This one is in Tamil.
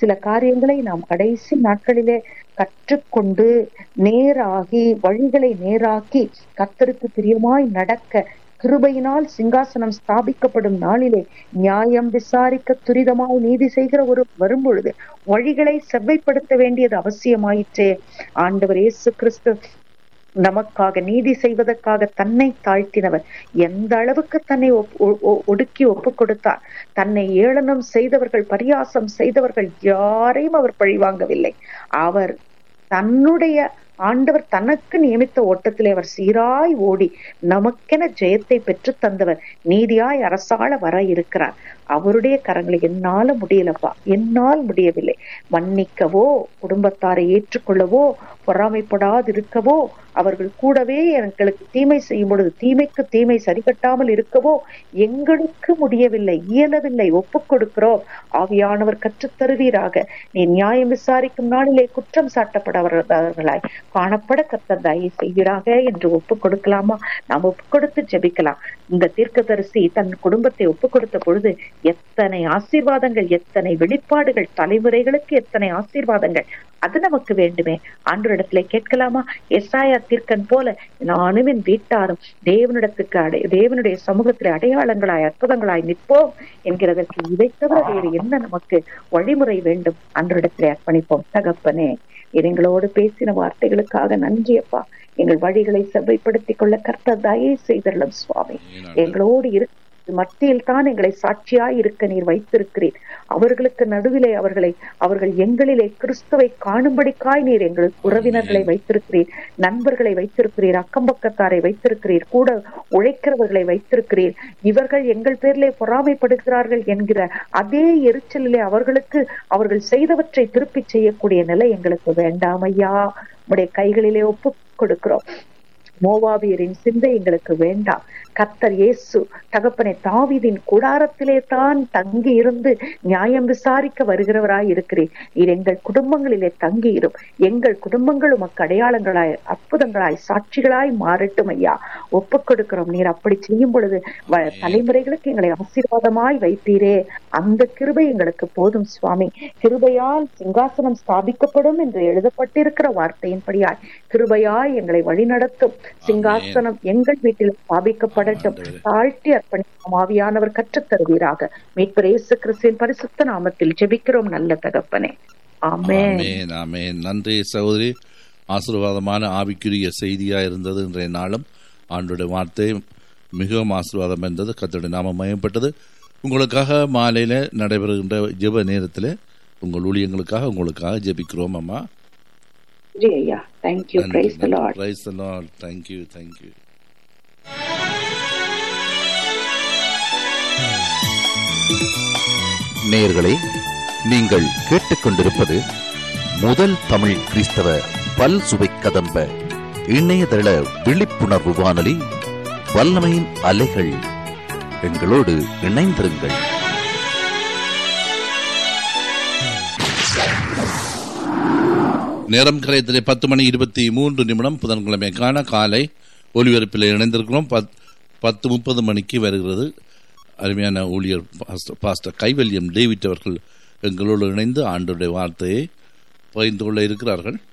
சில காரியங்களை நாம் கடைசி நாட்களிலே கற்றுக்கொண்டு நேராகி வழிகளை நேராக்கி கத்தருக்கு பிரியமாய் நடக்க கிருபையினால் சிங்காசனம் ஸ்தாபிக்கப்படும் நாளிலே நியாயம் விசாரிக்க துரிதமாய் நீதி செய்கிற ஒரு வரும்பொழுது வழிகளை செவ்வைப்படுத்த வேண்டியது அவசியமாயிற்றே ஆண்டவர் இயேசு கிறிஸ்து நமக்காக நீதி செய்வதற்காக தன்னை தாழ்த்தினவர் எந்த அளவுக்கு தன்னை ஒடுக்கி ஒப்பு கொடுத்தார் தன்னை ஏளனம் செய்தவர்கள் பரியாசம் செய்தவர்கள் யாரையும் அவர் பழிவாங்கவில்லை அவர் தன்னுடைய ஆண்டவர் தனக்கு நியமித்த ஓட்டத்திலே அவர் சீராய் ஓடி நமக்கென ஜெயத்தை பெற்று தந்தவர் நீதியாய் அரசாள வர இருக்கிறார் அவருடைய கரங்களை என்னால முடியலப்பா என்னால் முடியவில்லை மன்னிக்கவோ குடும்பத்தாரை ஏற்றுக்கொள்ளவோ பொறாமைப்படாதிருக்கவோ அவர்கள் கூடவே எங்களுக்கு தீமை செய்யும் பொழுது தீமைக்கு தீமை சரிகட்டாமல் இருக்கவோ எங்களுக்கு முடியவில்லை இயலவில்லை ஒப்புக் கொடுக்கிறோம் ஆவியானவர் கற்றுத்தருவீராக நீ நியாயம் விசாரிக்கும் நாளிலே குற்றம் சாட்டப்படவர்களாய் காணப்பட கத்தர் தயை செய்வீராக என்று ஒப்புக் கொடுக்கலாமா நாம் ஒப்புக் கொடுத்து ஜெபிக்கலாம் இந்த தீர்க்கதரிசி தன் குடும்பத்தை ஒப்புக் கொடுத்த பொழுது எத்தனை ஆசீர்வாதங்கள் எத்தனை வெளிப்பாடுகள் தலைமுறைகளுக்கு எத்தனை ஆசீர்வாதங்கள் அது நமக்கு வேண்டுமே ஆண்டோரிடத்துல கேட்கலாமா எஸ்ஆயா தீர்க்கன் போல நானும் என் வீட்டாரும் தேவனிடத்துக்கு அடை தேவனுடைய சமூகத்தில் அடையாளங்களாய் அற்புதங்களாய் நிற்போம் என்கிறதற்கு இதை தவிர வேறு என்ன நமக்கு வழிமுறை வேண்டும் அன்றிடத்திலே அர்ப்பணிப்போம் தகப்பனே எங்களோடு பேசின வார்த்தைகளுக்காக நன்றி அப்பா எங்கள் வழிகளை செவ்வைப்படுத்திக் கொள்ள கர்த்தர் தயை செய்தரலும் சுவாமி எங்களோடு இருக்க மத்தியில் தான் எங்களை சாட்சியாய் இருக்க நீர் வைத்திருக்கிறீர் அவர்களுக்கு நடுவிலே அவர்களை அவர்கள் எங்களிலே கிறிஸ்துவை காணும்படிக்காய் நீர் எங்கள் உறவினர்களை வைத்திருக்கிறீர் நண்பர்களை வைத்திருக்கிறீர் அக்கம்பக்கத்தாரை வைத்திருக்கிறீர் கூட உழைக்கிறவர்களை வைத்திருக்கிறீர் இவர்கள் எங்கள் பேரிலே பொறாமைப்படுகிறார்கள் என்கிற அதே எரிச்சலிலே அவர்களுக்கு அவர்கள் செய்தவற்றை திருப்பி செய்யக்கூடிய நிலை எங்களுக்கு வேண்டாம் ஐயா உடைய கைகளிலே ஒப்பு கொடுக்கிறோம் மோவாபியரின் சிந்தை எங்களுக்கு வேண்டாம் கத்தர் இயேசு தகப்பனை தாவிதின் கூடாரத்திலே தான் தங்கி இருந்து நியாயம் விசாரிக்க வருகிறவராய் இருக்கிறேன் நீர் எங்கள் குடும்பங்களிலே தங்கி இரும் எங்கள் குடும்பங்கள் உமக்கு அடையாளங்களாய் அற்புதங்களாய் சாட்சிகளாய் மாறட்டும் ஐயா ஒப்புக் கொடுக்கிறோம் நீர் அப்படி செய்யும் பொழுது தலைமுறைகளுக்கு எங்களை ஆசீர்வாதமாய் வைத்தீரே அந்த கிருபை எங்களுக்கு போதும் சுவாமி கிருபையால் சிங்காசனம் ஸ்தாபிக்கப்படும் என்று எழுதப்பட்டிருக்கிற வார்த்தையின்படியாய் கிருபையாய் எங்களை வழிநடத்தும் சிங்காசனம் எங்கள் வீட்டில் ஸ்தாபிக்கப்படட்டும் தாழ்த்தி அர்ப்பணிக்கும் ஆவியானவர் கற்றுத் தருவீராக மீட்பர் இயேசு கிறிஸ்துவின் பரிசுத்த நாமத்தில் ஜெபிக்கிறோம் நல்ல தகப்பனே ஆமென் ஆமென் நன்றி சகோதரி ஆசீர்வாதமான ஆவிக்குரிய செய்தியா இருந்தது இன்றைய நாளும் ஆண்டுடைய வார்த்தை மிகவும் ஆசீர்வாதம் இருந்தது கத்தோடைய நாமம் மயப்பட்டது உங்களுக்காக மாலையில நடைபெறுகின்ற ஜெப நேரத்தில் உங்கள் ஊழியங்களுக்காக உங்களுக்காக ஜெபிக்கிறோம் அம்மா நன்றி ஐயா thank you praise the lord praise the lord thank you thank you நேயர்களே நீங்கள் கேட்டுக்கொண்டிருப்பது முதல் தமிழ் கிறிஸ்தவ பல் சுவை கதம்ப இணையதள விழிப்புணர்வு வானொலி வல்லமையின் அலைகள் எங்களோடு இணைந்திருங்கள் நேரம் கரையத்திலே பத்து மணி இருபத்தி மூன்று நிமிடம் புதன்கிழமைக்கான காலை ஒலிபரப்பில் இணைந்திருக்கிறோம் பத்- பத்து முப்பது மணிக்கு வருகிறது அருமையான ஊழியர் பாஸ்டர் பாஸ்டர் கைவல்யம் டேவிட் அவர்கள் எங்களோடு இணைந்து ஆண்டுடைய வார்த்தையை பகிர்ந்து கொள்ள இருக்கிறார்கள்